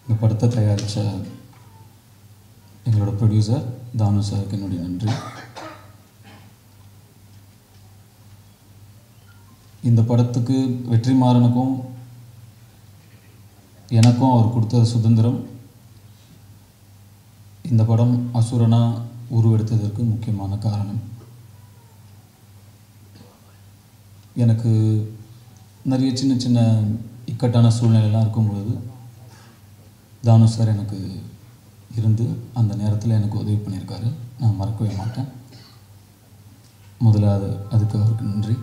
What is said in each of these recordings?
இந்த படத்தை தயாரித்த எங்களோட ப்ரொடியூசர் தானு சாருக்கு என்னுடைய நன்றி இந்த படத்துக்கு வெற்றிமாறனுக்கும் எனக்கும் அவர் கொடுத்த சுதந்திரம் இந்த படம் அசுரனா உருவெடுத்ததற்கு முக்கியமான காரணம் எனக்கு நிறைய சின்ன சின்ன இக்கட்டான சூழ்நிலைலாம் இருக்கும்பொழுது தானு சார் எனக்கு இருந்து அந்த நேரத்தில் எனக்கு உதவி பண்ணியிருக்காரு நான் மறக்கவே மாட்டேன் முதல்ல அது அதுக்கு அவருக்கு நன்றி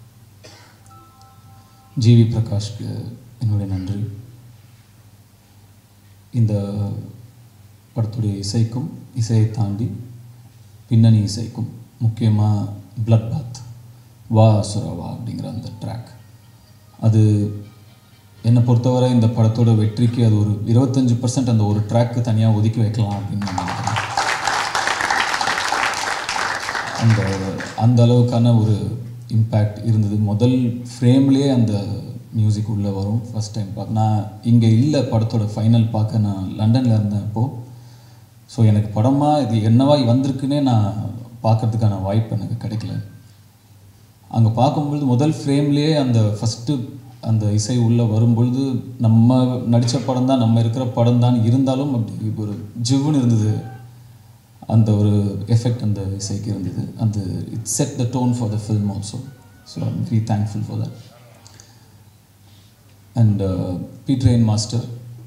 ஜிவி பிரகாஷ்க்கு என்னுடைய நன்றி இந்த படத்துடைய இசைக்கும் இசையை தாண்டி பின்னணி இசைக்கும் முக்கியமாக பிளட் பாத் வா அசுரவா அப்படிங்கிற அந்த ட்ராக் அது என்னை பொறுத்தவரை இந்த படத்தோட வெற்றிக்கு அது ஒரு இருபத்தஞ்சி பர்சன்ட் அந்த ஒரு ட்ராக்கு தனியாக ஒதுக்கி வைக்கலாம் அப்படின்னு நான் நினைக்கிறேன் அந்த அந்த அளவுக்கான ஒரு இம்பேக்ட் இருந்தது முதல் ஃப்ரேம்லேயே அந்த மியூசிக் உள்ளே வரும் ஃபஸ்ட் டைம் பார்க்க நான் இங்கே இல்லை படத்தோட ஃபைனல் பார்க்க நான் லண்டனில் இருந்தேன் அப்போது ஸோ எனக்கு படமாக இது என்னவா வந்திருக்குன்னே நான் பார்க்கறதுக்கான வாய்ப்பு எனக்கு கிடைக்கல அங்கே பார்க்கும்பொழுது முதல் ஃப்ரேம்லேயே அந்த ஃபஸ்ட்டு அந்த இசை உள்ளே வரும்பொழுது நம்ம நடித்த படம் தான் நம்ம இருக்கிற படம் தான் இருந்தாலும் அப்படி ஒரு ஜிவ்னு இருந்தது அந்த ஒரு எஃபெக்ட் அந்த இசைக்கு இருந்தது அந்த it set the tone for the film also so I'm very thankful for that and Peter Hein master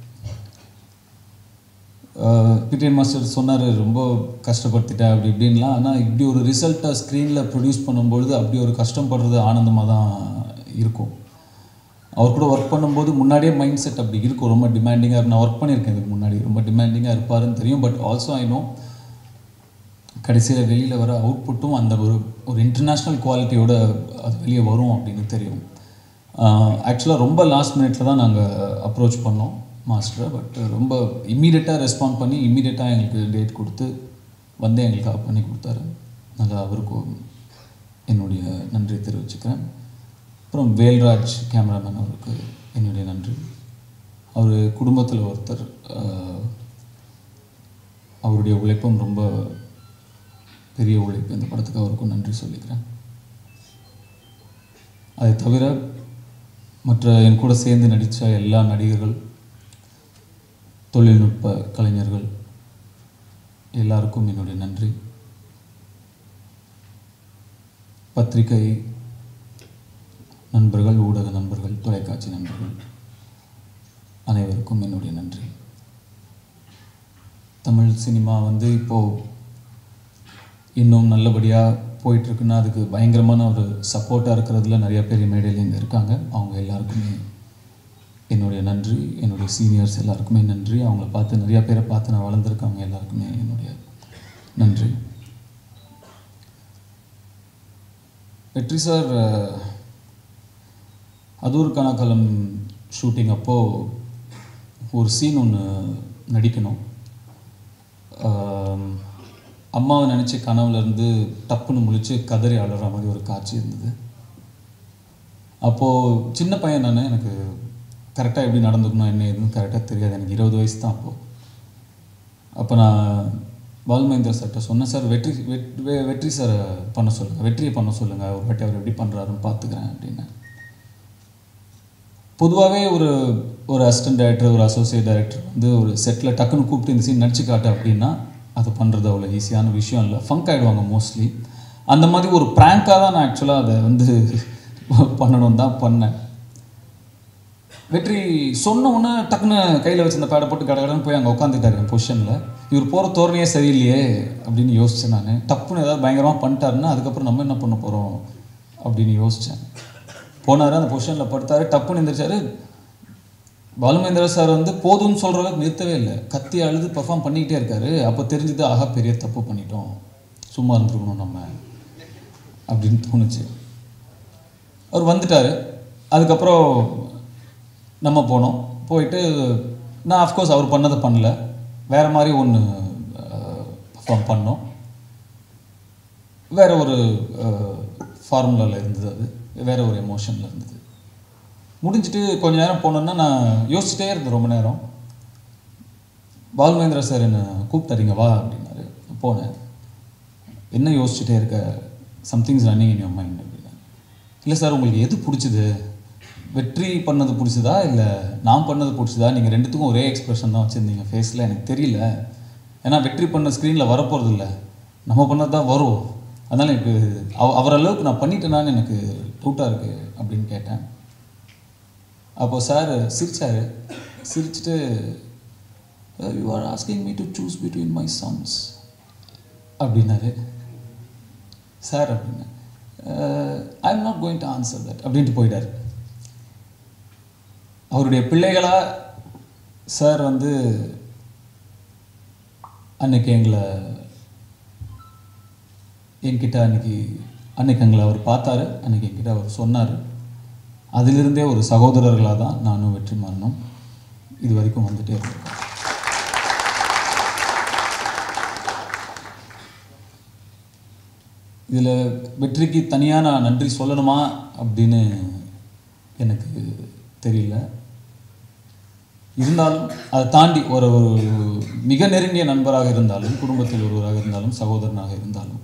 Peter Hein master சொன்னார் ரொம்ப கஷ்டப்படுத்திட்டேன் அப்படி இப்படின்லாம் ஆனால் இப்படி ஒரு ரிசல்ட்டை ஸ்க்ரீனில் ப்ரொடியூஸ் பண்ணும்பொழுது அப்படி ஒரு கஷ்டப்படுறது ஆனந்தமாக தான் இருக்கும் அவர் கூட ஒர்க் பண்ணும்போது முன்னாடியே மைண்ட் செட் அப்படி இருக்கும் ரொம்ப டிமாண்டிங்காக நான் ஒர்க் பண்ணியிருக்கேன் இதுக்கு முன்னாடி ரொம்ப டிமாண்டிங்காக இருப்பாருன்னு தெரியும் பட் ஆல்சோ ஐ நோ கடைசியில் வெளியில் வர அவுட்புட்டும் அந்த ஒரு ஒரு இன்டர்நேஷ்னல் குவாலிட்டியோட அது வெளியே வரும் அப்படின்னு தெரியும் ஆக்சுவலாக ரொம்ப லாஸ்ட் மினிட்ல தான் நாங்கள் அப்ரோச் பண்ணோம் மாஸ்டரை பட் ரொம்ப இம்மீடியட்டாக ரெஸ்பாண்ட் பண்ணி இம்மீடியட்டாக எங்களுக்கு டேட் கொடுத்து வந்து எங்களுக்கு பண்ணி கொடுத்தாரு நல்லா அவருக்கும் என்னுடைய நன்றி தெரிவிச்சுக்கிறேன் அப்புறம் வேல்ராஜ் கேமராமேன் அவருக்கு என்னுடைய நன்றி அவர் குடும்பத்தில் ஒருத்தர் அவருடைய உழைப்பும் ரொம்ப பெரிய உழைப்பு இந்த படத்துக்கு அவருக்கும் நன்றி சொல்லிக்கிறேன் அதை தவிர மற்ற என் கூட சேர்ந்து நடித்த எல்லா நடிகர்கள் தொழில்நுட்ப கலைஞர்கள் எல்லாருக்கும் என்னுடைய நன்றி பத்திரிகை நண்பர்கள் ஊடக நண்பர்கள் தொலைக்காட்சி நண்பர்கள் அனைவருக்கும் என்னுடைய நன்றி தமிழ் சினிமா வந்து இப்போது இன்னும் நல்லபடியாக போயிட்டுருக்குன்னா அதுக்கு பயங்கரமான ஒரு சப்போர்ட்டாக இருக்கிறதுல நிறைய பேர் மேடையில் இங்கே இருக்காங்க அவங்க எல்லாருக்குமே என்னுடைய நன்றி என்னுடைய சீனியர்ஸ் எல்லாருக்குமே நன்றி அவங்கள பார்த்து நிறையா பேரை பார்த்து நான் வளர்ந்துருக்கவங்க எல்லாருக்குமே என்னுடைய நன்றி வெற்றி சார் அதூர் கணக்கலம் ஷூட்டிங் அப்போது ஒரு சீன் ஒன்று நடிக்கணும் அம்மாவை நினச்சி கனவுலேருந்து டப்புன்னு முழிச்சு கதறி அழுற மாதிரி ஒரு காட்சி இருந்தது அப்போது சின்ன பையன் நான் எனக்கு கரெக்டாக எப்படி நடந்துக்கணும் என்ன எதுவும் கரெக்டாக தெரியாது எனக்கு இருபது வயசு தான் அப்போது அப்போ நான் பால்மேந்தர் சார்கிட்ட சொன்னேன் சார் வெற்றி வெற்றி சாரை பண்ண சொல்லுங்கள் வெற்றியை பண்ண சொல்லுங்கள் ஒரு வாட்டி அவர் எப்படி பண்ணுறாருன்னு பார்த்துக்கிறேன் அப்படின்னு பொதுவாகவே ஒரு ஒரு அசிஸ்டன்ட் டைரக்டர் ஒரு அசோசியேட் டைரக்டர் வந்து ஒரு செட்டில் டக்குன்னு கூப்பிட்டு இந்த சீன் நடிச்சு காட்டு அப்படின்னா அது பண்ணுறது அவ்வளோ ஈஸியான விஷயம் இல்லை ஃபங்க் ஆகிடுவாங்க மோஸ்ட்லி அந்த மாதிரி ஒரு ப்ராங்காக தான் நான் ஆக்சுவலாக அதை வந்து பண்ணணும் தான் பண்ணேன் வெற்றி சொன்ன உடனே டக்குன்னு கையில் வச்சு இந்த பேடை போட்டு கடை கடன் போய் அங்கே உட்காந்துட்டாரு என் பொசிஷனில் இவர் போகிற தோரணையே சரியில்லையே அப்படின்னு யோசித்தேன் நான் டப்புன்னு ஏதாவது பயங்கரமாக பண்ணிட்டாருன்னா அதுக்கப்புறம் நம்ம என்ன பண்ண போகிறோம் அப்படின்னு யோசித்தேன் போனார் அந்த பொசிஷனில் படுத்தார் டப்புன்னு எழுந்திரிச்சாரு பாலுமேந்திர சார் வந்து போதும்னு சொல்கிற அளவுக்கு நிறுத்தவே இல்லை கத்தி அழுது பர்ஃபார்ம் பண்ணிக்கிட்டே இருக்காரு அப்போ தெரிஞ்சது ஆகா பெரிய தப்பு பண்ணிட்டோம் சும்மா இருந்துருக்கணும் நம்ம அப்படின்னு தோணுச்சு அவர் வந்துட்டார் அதுக்கப்புறம் நம்ம போனோம் போயிட்டு நான் அஃப்கோர்ஸ் அவர் பண்ணதை பண்ணல வேறு மாதிரி ஒன்று பர்ஃபார்ம் பண்ணோம் வேறு ஒரு ஃபார்முலாவில் இருந்தது அது வேறு ஒரு எமோஷனில் இருந்தது முடிஞ்சிட்டு கொஞ்ச நேரம் போனோன்னா நான் யோசிச்சுட்டே இருந்தேன் ரொம்ப நேரம் பால் மகேந்திரா சார் என்னை கூப்பிட்டாருங்க வா அப்படின்னாரு போனேன் என்ன யோசிச்சுட்டே இருக்க somethings running in your mind அப்படின்னா இல்லை சார் உங்களுக்கு எது பிடிச்சது வெற்றி பண்ணது பிடிச்சதா இல்லை நான் பண்ணது பிடிச்சதா நீங்கள் ரெண்டுத்துக்கும் ஒரே எக்ஸ்பிரஷன் தான் வச்சுருந்தீங்க ஃபேஸில் எனக்கு தெரியல ஏன்னா வெற்றி பண்ண ஸ்க்ரீனில் வரப்போகிறது இல்லை நம்ம பண்ணது தான் வரும் அதனால் எனக்கு அவ அவர் அளவுக்கு நான் பண்ணிட்டேனான்னு எனக்கு டவுட்டாக இருக்குது அப்படின்னு கேட்டேன் அப்போ சார் சிரிச்சார் சிரிச்சுட்டு you are asking me to choose between my sons அப்படின்னாரு சார் அப்படின்னு I am not going to answer that அப்படின்ட்டு போயிட்டார் அவருடைய பிள்ளைகளா சார் வந்து அன்னைக்கு எங்களை என்கிட்ட அன்னைக்கு அன்னைக்கு எங்களை அவர் பார்த்தாரு அன்னைக்கு என்கிட்ட அவர் சொன்னார் அதிலிருந்தே ஒரு சகோதரர்களாக தான் நானும் வெற்றி மாறணும் இது வரைக்கும் வந்துட்டே இருக்கேன் இதில் வெற்றிக்கு தனியாக நான் நன்றி சொல்லணுமா அப்படின்னு எனக்கு தெரியல இருந்தாலும் அதை தாண்டி ஒரு ஒரு மிக நெருங்கிய நண்பராக இருந்தாலும் குடும்பத்தில் ஒருவராக இருந்தாலும் சகோதரனாக இருந்தாலும்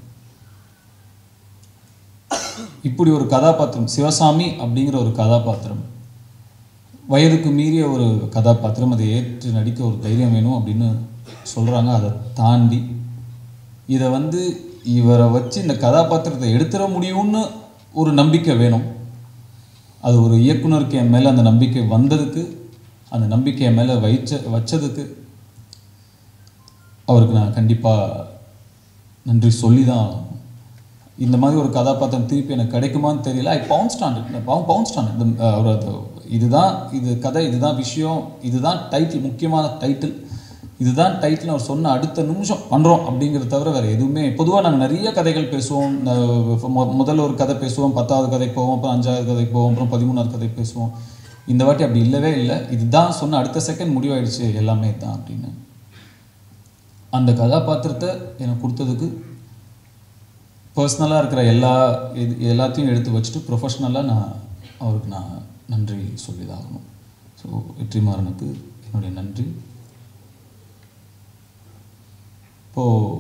இப்படி ஒரு கதாபாத்திரம் சிவசாமி அப்படிங்கிற ஒரு கதாபாத்திரம் வயதுக்கு மீறிய ஒரு கதாபாத்திரம் அதை ஏற்று நடிக்க ஒரு தைரியம் வேணும் அப்படின்னு சொல்கிறாங்க அதை தாண்டி இதை வந்து இவரை வச்சு இந்த கதாபாத்திரத்தை எடுத்துட முடியும்னு ஒரு நம்பிக்கை வேணும் அது ஒரு இயக்குனருக்கு என் மேலே அந்த நம்பிக்கை வந்ததுக்கு அந்த நம்பிக்கை என் மேலே வைச்ச வச்சதுக்கு அவருக்கு நான் கண்டிப்பாக நன்றி சொல்லி தான் ஆகணும். இந்த மாதிரி ஒரு கதாபாத்திரம் திருப்பி எனக்கு கிடைக்குமான்னு தெரியல I bounced on it bounced on இந்த அவர் அது இதுதான் இது கதை இதுதான் விஷயம் இதுதான் டைட்டில் முக்கியமான டைட்டில் இதுதான் டைட்டில் அவர் சொன்ன அடுத்த நிமிஷம் பண்ணுறோம் அப்படிங்கிறத தவிர வேறு எதுவுமே பொதுவாக நாங்கள் நிறைய கதைகள் பேசுவோம் ந- மொ- முதல்ல ஒரு கதை பேசுவோம் பத்தாவது கதைக்கு போவோம் அப்புறம் அஞ்சாவது கதைக்கு போவோம் அப்புறம் பதிமூணாவது கதை பேசுவோம் இந்த வாட்டி அப்படி இல்லவே இல்லை இதுதான் சொன்ன அடுத்த செகண்ட் முடிவாயிடுச்சு எல்லாமே தான் அப்படின்னு அந்த கதாபாத்திரத்தை எனக்கு கொடுத்ததுக்கு பர்சனலாக இருக்கிற எல்லா இது எல்லாத்தையும் எடுத்து வச்சுட்டு ப்ரொஃபஷ்னலாக நான் அவருக்கு நான் நன்றி சொல்லிதாகணும் ஸோ வெற்றிமாறனுக்கு என்னுடைய நன்றி இப்போது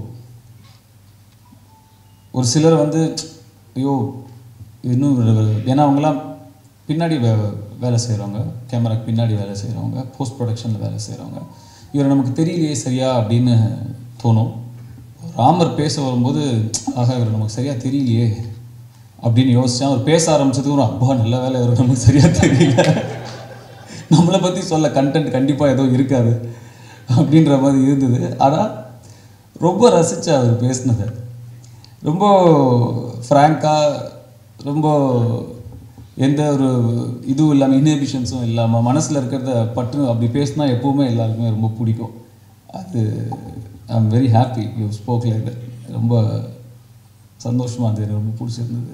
ஒரு சிலர் வந்து ஐயோ இன்னும் வே- ஏன்னா அவங்களாம் பின்னாடி வே வேலை செய்கிறவங்க கேமராக்கு பின்னாடி வேலை செய்கிறவங்க போஸ்ட் ப்ரொடக்ஷனில் வேலை செய்கிறவங்க இவர் நமக்கு தெரியலையே சரியா அப்படின்னு தோணும் ராமர் பேச வரும்போது ஆக இவர் நமக்கு சரியாக தெரியலையே அப்படின்னு யோசித்தேன் அவர் பேச ஆரம்பிச்சதுக்கு ஒரு அப்பா நல்ல வேலை இவர் நமக்கு சரியாக தெரியல நம்மளை பற்றி சொல்ல கண்டென்ட் கண்டிப்பாக ஏதோ இருக்காது அப்படின்ற மாதிரி இருந்தது ஆனால் ரொம்ப ரசித்தேன் அவர் பேசினதை ரொம்ப ஃப்ராங்காக ரொம்ப எந்த ஒரு இதுவும் இல்லாமல் இன்ஹிபிஷன்ஸும் இல்லாமல் மனசில் இருக்கிறத பட்டு அப்படி பேசினா எப்போவுமே எல்லாருக்குமே ரொம்ப பிடிக்கும் அது I am very happy you spoke like ரொம்ப சந்தோஷமாக இருந்தது எனக்கு ரொம்ப பிடிச்சிருந்தது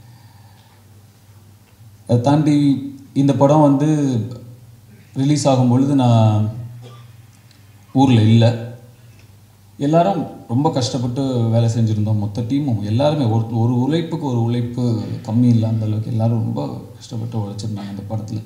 அதை தாண்டி இந்த படம் வந்து ரிலீஸ் ஆகும் பொழுது நான் ஊரில் இல்லை எல்லாரும் ரொம்ப கஷ்டப்பட்டு வேலை செஞ்சுருந்தோம் மொத்த டீமும் எல்லாருமே ஒரு ஒரு உழைப்புக்கு ஒரு உழைப்பு கம்மி இல்லை அந்த அளவுக்கு எல்லாரும் ரொம்ப கஷ்டப்பட்டு உழைச்சிருந்தாங்க அந்த படத்தில்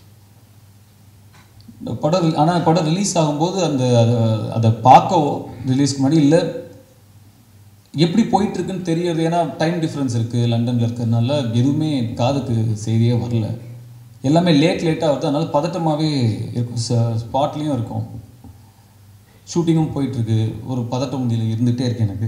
இந்த படம் ஆனால் படம் ரிலீஸ் ஆகும்போது அந்த அதை- அதை பார்க்கவோ ரிலீஸ்க்கு முன்னாடி இல்லை எப்படி போயிட்டு இருக்குன்னு தெரியறது ஏன்னா டைம் டிஃப்ரென்ஸ் இருக்குது லண்டனில் இருக்கிறதுனால எதுவுமே காதுக்கு செய்தியே வரல எல்லாமே லேட் லேட்டாக வருது அதனால பதட்டமாகவே இருக்கும் ஸ்பாட்லேயும் இருக்கும் ஷூட்டிங்கும் போயிட்டுருக்கு ஒரு பதட்டம் முடியல இருந்துகிட்டே இருக்கு எனக்கு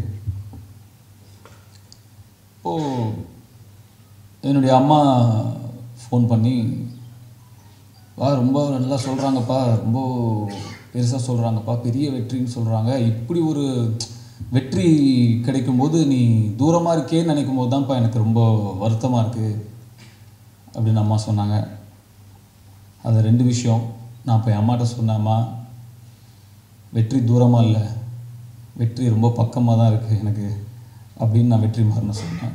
இப்போது என்னுடைய அம்மா ஃபோன் பண்ணி வா ரொம்ப நல்லா சொல்கிறாங்கப்பா ரொம்ப பெருசாக சொல்கிறாங்கப்பா பெரிய வெற்றின்னு சொல்கிறாங்க இப்படி ஒரு வெற்றி கிடைக்கும்போது நீ தூரமாக இருக்கேன்னு நினைக்கும் போது தான்ப்பா எனக்கு ரொம்ப வருத்தமாக இருக்குது அப்படின்னு அம்மா சொன்னாங்க அது ரெண்டு விஷயம் நான் இப்போ என் அம்மாட்ட சொன்னேம்மா வெற்றி தூரமாக இல்லை வெற்றி ரொம்ப பக்கமாக தான் இருக்குது எனக்கு அப்படின்னு நான் வெற்றி மாறன சொன்னேன்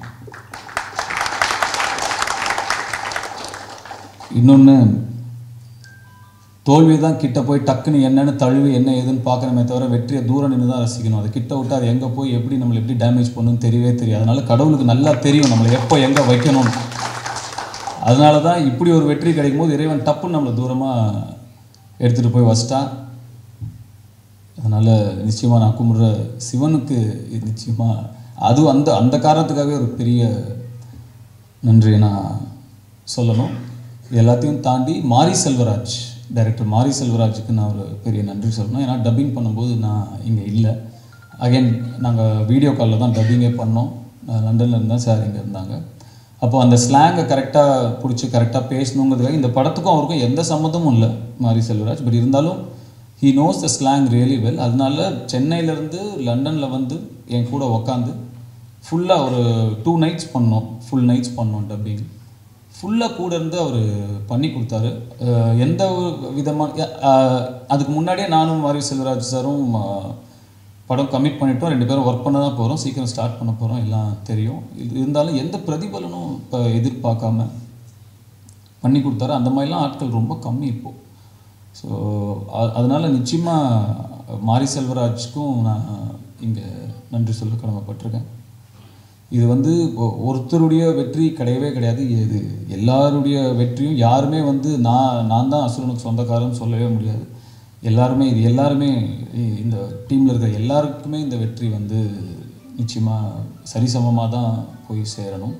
இன்னொன்று தோல்வி தான் கிட்ட போய் டக்குன்னு என்னன்னு தழுவி என்ன ஏதுன்னு பார்க்கணுமே தவிர வெற்றியை தூரம் நின்று தான் ரசிக்கணும் அது கிட்ட விட்டு அது எங்கே போய் எப்படி நம்மளை எப்படி டேமேஜ் பண்ணுன்னு தெரியவே தெரியாது அதனால கடவுளுக்கு நல்லா தெரியும் நம்மளை எப்போ எங்கே வைக்கணும்னு அதனால தான் இப்படி ஒரு வெற்றி கிடைக்கும் போது இறைவன் டப்புன்னு நம்மளை தூரமாக எடுத்துகிட்டு போய் வச்சிட்டான் அதனால் நிச்சயமாக நான் கும்பிட்ற சிவனுக்கு நிச்சயமாக அது அந்த அந்த காரணத்துக்காகவே ஒரு பெரிய நன்றியை நான் சொல்லணும் இது எல்லாத்தையும் தாண்டி மாரி செல்வராஜ் டைரக்டர் மாரி செல்வராஜுக்கு நான் ஒரு பெரிய நன்றி சொல்லணும் ஏன்னா டப்பிங் பண்ணும்போது நான் இங்கே இல்லை அகைன் நாங்கள் வீடியோ காலில் தான் டப்பிங்கே பண்ணோம் நான் லண்டனில் இருந்தேன் சார் இங்கே இருந்தாங்க அப்போ அந்த ஸ்லாங்கை கரெக்டாக பிடிச்சி கரெக்டாக பேசணுங்கிறதுக்காக இந்த படத்துக்கும் அவருக்கும் எந்த சம்மந்தமும் இல்லை மாரி செல்வராஜ் பட் இருந்தாலும் he knows the slang really well அதனால சென்னையிலேருந்து லண்டனில் வந்து என் கூட உக்காந்து ஃபுல்லாக ஒரு டூ நைட்ஸ் பண்ணோம் ஃபுல் நைட்ஸ் பண்ணோம் டப்பிங் ஃபுல்லாக கூட இருந்து அவர் பண்ணி கொடுத்தாரு அஹ் எந்த ஒரு விதமான அஹ் அதுக்கு முன்னாடியே நானும் மாரி செல்வராஜ் சாரும் அஹ், படம் கமிட் பண்ணிட்டோம் ரெண்டு பேரும் ஒர்க் பண்ண தான் போகிறோம் சீக்கிரம் ஸ்டார்ட் பண்ண போகிறோம் எல்லாம் தெரியும் இது இருந்தாலும் எந்த பிரதிபலனும் இப்போ எதிர்பார்க்காம பண்ணி கொடுத்தாரு அந்த மாதிரிலாம் ஆட்கள் ரொம்ப கம்மி இப்போது ஸோ அதனால நிச்சயமாக மாரி செல்வராஜ்க்கும் நான் இங்கே நன்றி சொல்ல கடமைப்பட்டிருக்கேன் இது வந்து ஒ- ஒருத்தருடைய வெற்றி கிடையவே கிடையாது இது எல்லாருடைய வெற்றியும் யாருமே வந்து நான் நான் தான் அசுரனுக்கு சொந்தக்காரன்னு சொல்லவே முடியாது எல்லாருமே இது எல்லாருமே இ- இந்த டீமில் இருக்கிற எல்லாருக்குமே இந்த வெற்றி வந்து நிச்சயமாக சரிசமமாக தான் போய் சேரணும்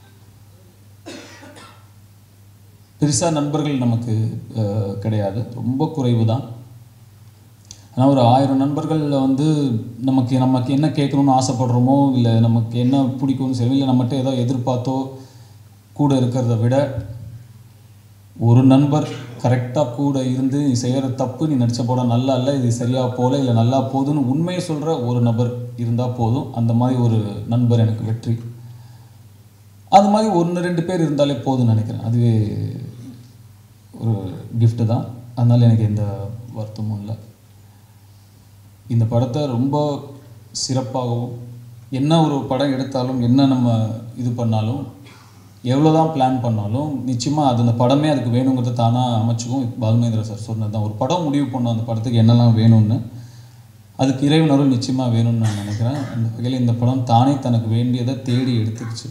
பெருசாக நண்பர்கள் நமக்கு அஹ், கிடையாது ரொம்ப குறைவு தான் ஆனால் ஒரு ஆயிரம் நண்பர்களில் வந்து நமக்கு நமக்கு என்ன கேட்கணும்னு ஆசைப்படுறோமோ இல்லை நமக்கு என்ன பிடிக்கும்னு சரி இல்லை நம்மகிட்ட ஏதோ எதிர்பார்த்தோ கூட இருக்கிறத விட ஒரு நண்பர் கரெக்டாக கூட இருந்து நீ செய்கிற தப்பு நீ நடித்த படம் நல்லா இல்லை இது சரியாக போகல இல்லை நல்லா போகுதுன்னு உண்மையை சொல்கிற ஒரு நபர் இருந்தால் போதும் அந்த மாதிரி ஒரு நண்பர் எனக்கு வெற்றி அது மாதிரி ஒன்று ரெண்டு பேர் இருந்தாலே போதும்னு நினைக்கிறேன் அதுவே ஒரு gift தான் அதனால் எனக்கு எந்த வருத்தமும் இல்லை இந்த படத்தை ரொம்ப சிறப்பாகவும் என்ன ஒரு படம் எடுத்தாலும் என்ன நம்ம இது பண்ணாலும் எவ்வளோ தான் பிளான் பண்ணாலும் நிச்சயமாக அது அந்த படமே அதுக்கு வேணுங்கிறத தானாக அமைச்சுக்கும் பாலுமேந்திர சார் சொன்னது தான் ஒரு படம் முடிவு பண்ணோம் அந்த படத்துக்கு என்னெல்லாம் வேணும்னு அதுக்கு இறைவன் அருள் நிச்சயமாக வேணும்னு நான் நினைக்கிறேன் அந்த வகையில் இந்த படம் தானே தனக்கு வேண்டியதை தேடி எடுத்துக்கிச்சு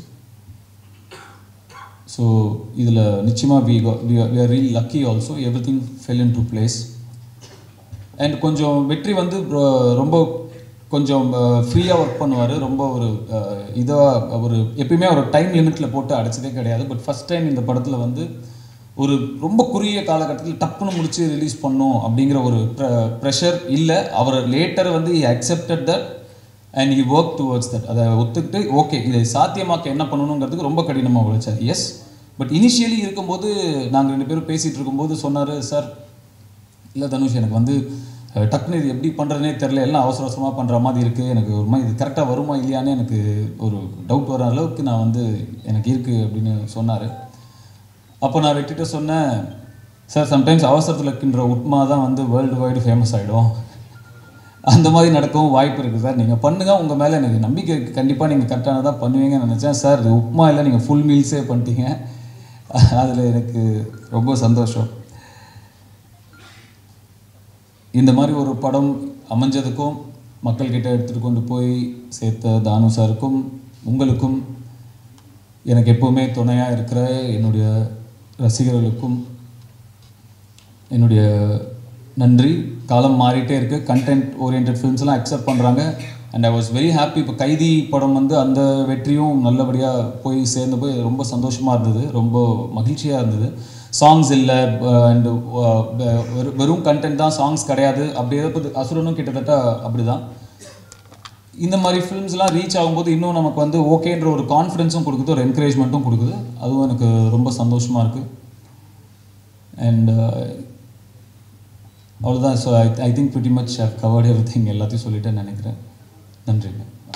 ஸோ இதில் நிச்சயமாக we we are real lucky also everything fell into place and கொஞ்சம் வெற்றி வந்து ரொ- ரொம்ப கொஞ்சம் ஃப்ரீயாக ஒர்க் பண்ணுவார் ரொம்ப ஒரு இதாக ஒரு எப்பயுமே ஒரு டைம் லிமிட்டில் போட்டு அடைச்சதே கிடையாது பட் ஃபஸ்ட் டைம் இந்த படத்தில் வந்து ஒரு ரொம்ப குறுகிய காலகட்டத்தில் டப்புன்னு முடிச்சு ரிலீஸ் பண்ணும் அப்படிங்கிற ஒரு ப்ரெஷர் இல்லை அவர் லேட்டர் வந்து accepted that and he work towards that அதை ஒத்துக்கிட்டு ஓகே இதை சாத்தியமாக்க என்ன பண்ணணுங்கிறதுக்கு ரொம்ப கடினமாக உழைச்சார் எஸ் பட் இனிஷியலி இருக்கும்போது நாங்கள் ரெண்டு பேரும் பேசிகிட்டு இருக்கும்போது சொன்னார் சார் இல்லை தனுஷ் எனக்கு வந்து அஹ், டக்குன்னு இது எப்படி பண்ணுறதுனே தெரில எல்லாம் அவசர அவசரமாக பண்ணுற மாதிரி இருக்குது எனக்கு ஒரு மாதிரி இது கரெக்டாக வருமா இல்லையான்னு எனக்கு ஒரு டவுட் வர அளவுக்கு நான் வந்து எனக்கு இருக்குது அப்படின்னு சொன்னார் அப்போ நான் வெட்டிட்டு சொன்னேன் சார் சம்டைம்ஸ் அவசரத்தில் கின்ற உப்மா தான் வந்து வேர்ல்டு வைடு ஃபேமஸ் ஆகிடும் அந்த மாதிரி நடக்கவும் வாய்ப்பு இருக்குது சார் நீங்கள் பண்ணுங்கள் உங்கள் மேலே எனக்கு நம்பிக்கை இருக்குது கண்டிப்பாக நீங்கள் கரெக்டானதாக பண்ணுவீங்கன்னு நினச்சேன் சார் இது உப்மா இல்லை நீங்கள் ஃபுல் மீல்ஸே பண்ணிட்டீங்க அதில் எனக்கு ரொம்ப சந்தோஷம் இந்த மாதிரி ஒரு படம் அமைஞ்சதுக்கும் மக்கள்கிட்ட எடுத்துகிட்டு கொண்டு போய் சேர்த்த தானு சாருக்கும் உங்களுக்கும் எனக்கு எப்போவுமே துணையாக இருக்கிற என்னுடைய ரசிகர்களுக்கும் என்னுடைய நன்றி காலம் மாறிட்டே இருக்குது கண்டென்ட் ஓரியன்ட் ஃபிலிம்ஸ்லாம் அக்செப்ட் பண்ணுறாங்க and I was very happy இப்போ கைதி படம் வந்து அந்த வெற்றியும் நல்லபடியாக போய் சேர்ந்து போய் ரொம்ப சந்தோஷமாக இருந்தது ரொம்ப மகிழ்ச்சியாக இருந்தது சாங்ஸ் இல்லை அண்டு வெறும் கண்டென்ட் தான் சாங்ஸ் கிடையாது அப்படி எதாவது அசுரனும் கிட்டத்தட்ட அப்படி தான் இந்த மாதிரி ஃபிலிம்ஸ்லாம் ரீச் ஆகும்போது இன்னும் நமக்கு வந்து ஓகேன்ற ஒரு கான்ஃபிடென்ஸும் கொடுக்குது ஒரு என்கரேஜ்மெண்ட்டும் கொடுக்குது அதுவும் எனக்கு ரொம்ப சந்தோஷமாக இருக்குது அண்ட் அவ்வளோதான் so I I think pretty much covered everything எல்லாத்தையும் சொல்லிட்டேன்னு நினைக்கிறேன் நன்றிங்க